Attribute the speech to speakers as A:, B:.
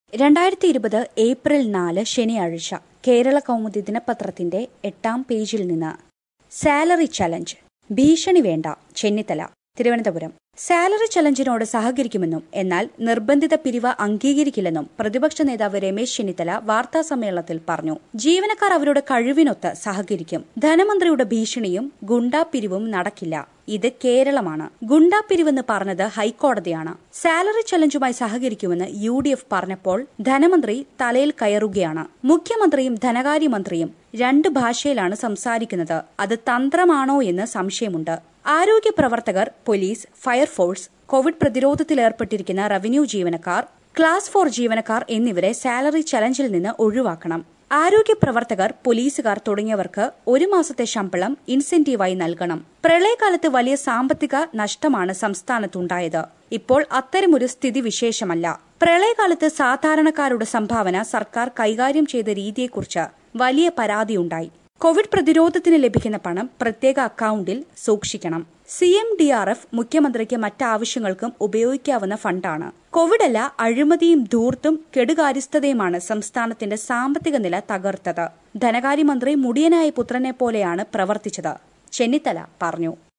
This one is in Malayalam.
A: രണ്ടായിരത്തി ഇരുപത് ഏപ്രിൽ നാല് ശനിയാഴ്ച കേരള കൗമുദി ദിനപത്രത്തിന്റെ എട്ടാം പേജിൽ നിന്ന് സാലറി ചലഞ്ച് ഭീഷണി വേണ്ട ചെന്നിത്തല തിരുവനന്തപുരം സാലറി ചലഞ്ചിനോട് സഹകരിക്കുമെന്നും എന്നാൽ നിർബന്ധിത പിരിവ് അംഗീകരിക്കില്ലെന്നും പ്രതിപക്ഷ നേതാവ് രമേശ് ചെന്നിത്തല വാർത്താ സമ്മേളനത്തിൽ പറഞ്ഞു ജീവനക്കാർ അവരുടെ കഴിവിനൊത്ത് സഹകരിക്കും ധനമന്ത്രിയുടെ ഭീഷണിയും ഗുണ്ടാപിരിവും നടക്കില്ല ഇത് കേരളമാണ് ഗുണ്ടാപിരിവെന്ന് പറഞ്ഞത് ഹൈക്കോടതിയാണ് സാലറി ചലഞ്ചുമായി സഹകരിക്കുമെന്ന് യു ഡി എഫ് പറഞ്ഞപ്പോൾ ധനമന്ത്രി തലയിൽ കയറുകയാണ് മുഖ്യമന്ത്രിയും ധനകാര്യമന്ത്രിയും രണ്ട് ഭാഷയിലാണ് സംസാരിക്കുന്നത് അത് തന്ത്രമാണോ എന്ന് സംശയമുണ്ട് ആരോഗ്യ പ്രവർത്തകർ പോലീസ് ഫയർഫോഴ്സ് കോവിഡ് പ്രതിരോധത്തിലേർപ്പെട്ടിരിക്കുന്ന റവന്യൂ ജീവനക്കാർ ക്ലാസ് ഫോർ ജീവനക്കാർ എന്നിവരെ സാലറി ചലഞ്ചിൽ നിന്ന് ഒഴിവാക്കണം ആരോഗ്യ പ്രവർത്തകർ പോലീസുകാർ തുടങ്ങിയവർക്ക് ഒരു മാസത്തെ ശമ്പളം ഇൻസെന്റീവായി നൽകണം പ്രളയകാലത്ത് വലിയ സാമ്പത്തിക നഷ്ടമാണ് സംസ്ഥാനത്തുണ്ടായത് ഇപ്പോൾ അത്തരമൊരു സ്ഥിതി വിശേഷമല്ല പ്രളയകാലത്ത് സാധാരണക്കാരുടെ സംഭാവന സർക്കാർ കൈകാര്യം ചെയ്ത രീതിയെക്കുറിച്ച് വലിയ പരാതിയുണ്ടായി കോവിഡ് പ്രതിരോധത്തിന് ലഭിക്കുന്ന പണം പ്രത്യേക അക്കൌണ്ടിൽ സൂക്ഷിക്കണം C M D R F മുഖ്യമന്ത്രിക്ക് മറ്റാവശ്യങ്ങൾക്കും ഉപയോഗിക്കാവുന്ന ഫണ്ടാണ് കോവിഡല്ല അഴിമതിയും ധൂർത്തും കെടുകാര്യസ്ഥതയുമാണ് സംസ്ഥാനത്തിന്റെ സാമ്പത്തിക നില തകർത്തത് ധനകാര്യമന്ത്രി മുടിയനായ പുത്രനെ പോലെയാണ് പ്രവർത്തിച്ചത് ചെന്നിത്തല പറഞ്ഞു